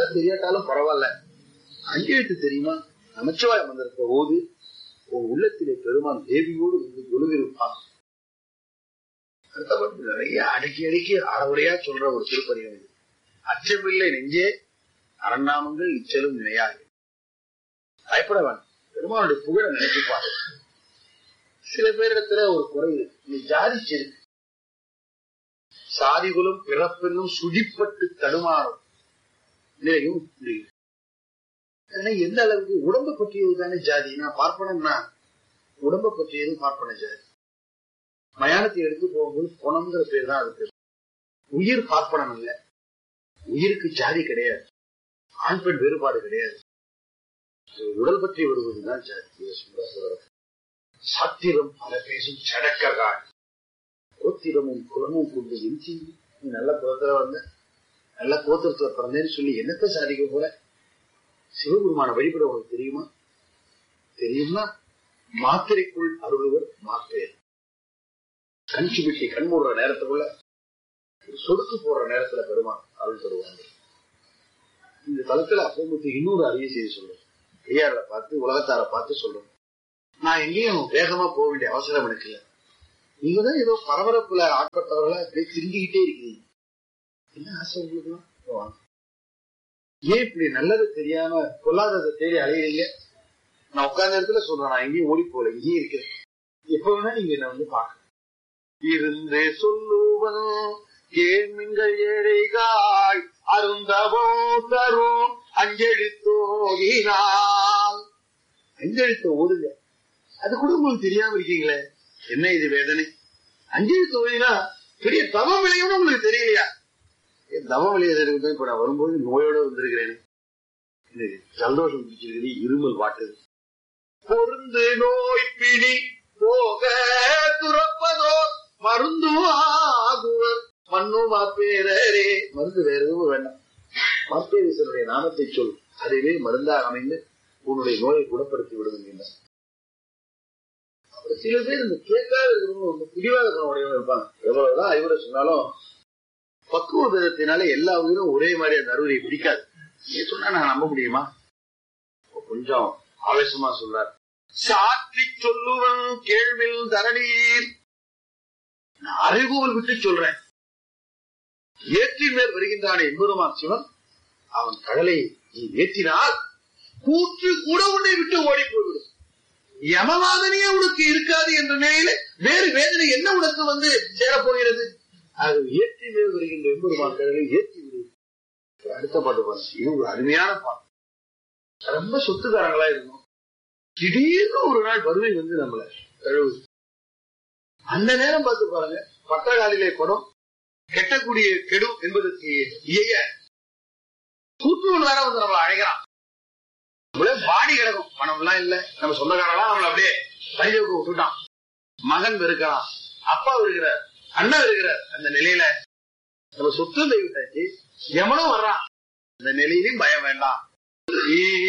அர்த்தம் தெரியாட்டாலும் பரவாயில்ல அஞ்செழுத்து தெரியுமா நமச்சிவாய மந்திரத்தை ஓது உன் உள்ளத்திலே பெருமான் தேவியோடு வந்து கொலுவிருப்பான் அடுத்தபடி நிறைய அடக்கி அடக்கி அறவுரையா சொல்ற ஒரு திருப்பதிகம் இது அச்சமில்லை நெஞ்சே அரண்நாமங்கள் இச்சலும் நினையாது பயப்பட வேண்டாம் பெருமானுடைய புகழ நினைச்சுப்பாரு சில பேரிடத்துல ஒரு குறை நீ ஜாதி செருக்கு சாதிகுலம் பிறப்பென்னும் சுழிப்பட்டு தடுமாறும் நிலையும் உண்டு. ஆனா எந்த அளவுக்கு உடம்பை பற்றியது தானே ஜாதி நான் பார்ப்பனம்னா உடம்பை பற்றியது பார்ப்பன ஜாதி மயானத்தை எடுத்து போகும்போது குணம்ங்கிற பேர் தான் அதுக்கு உயிர் பார்ப்பனம் இல்ல உயிருக்கு ஜாதி கிடையாது ஆண் பெண் வேறுபாடு கிடையாது இது உடல் பற்றி வருவதுதான் ஜாதி இதை சுந்தர சொல்றார். சாத்திரம் பல பேசும் சடக்ககான் கோத்திரமும் குலமும் கொண்டு எஞ்சி நீ நல்ல குலத்துல வந்த நல்ல கோத்திரத்துல பிறந்தேன்னு சொல்லி என்னத்தை சாதிக்க போற சிவபெருமான வழிபட உனக்கு தெரியுமா தெரியும்னா மாத்திரைக்குள் அருள்வர் மாத்திரை கண் சுபிட்டி கண் மூடுற நேரத்துக்குள்ள சொடுக்கு போடுற நேரத்துல பெருமான் அருள் தருவாங்க இந்த தளத்துல அப்பமுத்து இன்னொரு அரிய செய்தி சொல்றேன் பெரியாரில் பார்த்து உலகத்தார பார்த்து சொல்றேன் நான் எங்கேயும் வேகமா போக வேண்டிய அவசரம் எனக்கு இல்லை நீங்க தான் ஏதோ பரபரப்புல ஆட்பட்டவர்களா அப்படியே திரும்பிக்கிட்டே இருக்கிறீங்க என்ன ஆசை உங்களுக்கு வாங்க ஏன் இப்படி நல்லது தெரியாம பொல்லாததை தேடி அலையிறீங்க நான் உட்கார்ந்த இடத்துல சொல்றேன் நான் எங்கேயும் ஓடி போல இங்கேயே இருக்கிறேன் எப்ப வேணா நீங்க என்ன வந்து பாக்க இருந்தே சொல்லுவன் கேள்மிங்கள் ஏழைகாய் அருந்தவோ தரும் அஞ்செழுத்தோகினால் அஞ்செழுத்த ஓடுங்க அது கூட உங்களுக்கு தெரியாம இருக்கீங்களே என்ன இது வேதனை அஞ்செழுத்து ஓடினா பெரிய தவம் விளையும்னு உங்களுக்கு தெரியலையா ஏன் தவம் விளையாடுறது இப்ப நான் வரும்போது நோயோட வந்திருக்கிறேன் எனக்கு சந்தோஷம் பிடிச்சிருக்குது இருமல் வாட்டுது பொருந்து நோய் பிடி போக துறப்பதோ மருந்து ஆகுவர் மண்ணு மாப்பேரே மருந்து வேற எதுவும் வேண்டாம் மாப்பேரீசனுடைய நாமத்தை சொல் அதுவே மருந்தாக அமைந்து உன்னுடைய நோயை குணப்படுத்தி விடுகின்றன அப்புறம் சில பேர் இந்த கேட்காத இருக்கிறவங்க ரொம்ப பிடிவாத குணமுடையவங்க இருப்பாங்க எவ்வளவுதான் அறிவுரை சொன்னாலும் பக்குவ விதத்தினால எல்லா உயிரும் ஒரே மாதிரி அந்த அறுவரை பிடிக்காது நீ சொன்னா நான் நம்ப முடியுமா கொஞ்சம் ஆவேசமா சொல்றார் சாற்றி சொல்லுவன் கேள்வில் தரணீர் நான் அறிவுகள் விட்டு சொல்றேன் ஏற்றின் மேல் வருகின்றான எம்பெருமான் சிவன் அவன் கடலை நீ ஏற்றினால் கூற்று கூட உன்னை விட்டு ஓடி போய்விடும் யமவாதனையே உனக்கு இருக்காது என்ற நிலையில வேறு வேதனை என்ன உனக்கு வந்து சேரப்போகிறது அது ஏற்றி மேல் வருகின்ற எம்பெருமான் கடலை ஏற்றி விடு அடுத்த பாட்டு பாருங்க இது ஒரு அருமையான பாட்டு ரொம்ப சொத்துக்காரங்களா இருக்கும் திடீர்னு ஒரு நாள் பருவை வந்து நம்மள கழுவு அந்த நேரம் பார்த்து பாருங்க பட்டகாலிலே குடம் கெட்டக்கூடிய கெடும் என்பதற்கு இயைய கூட்டுவன் வேற வந்து நம்மளை அழைக்கிறான் நம்மளே பாடி கிடக்கும் பணம் எல்லாம் இல்ல நம்ம சொந்தக்காரெல்லாம் நம்மள அப்படியே பைஜவுக்கு விட்டுட்டான் மகன் இருக்கிறான் அப்பா இருக்கிறார் அண்ணன் இருக்கிறார் அந்த நிலையில நம்ம சொத்து விட்டாச்சு எவனும் வர்றான் அந்த நிலையிலும் பயம் வேண்டாம்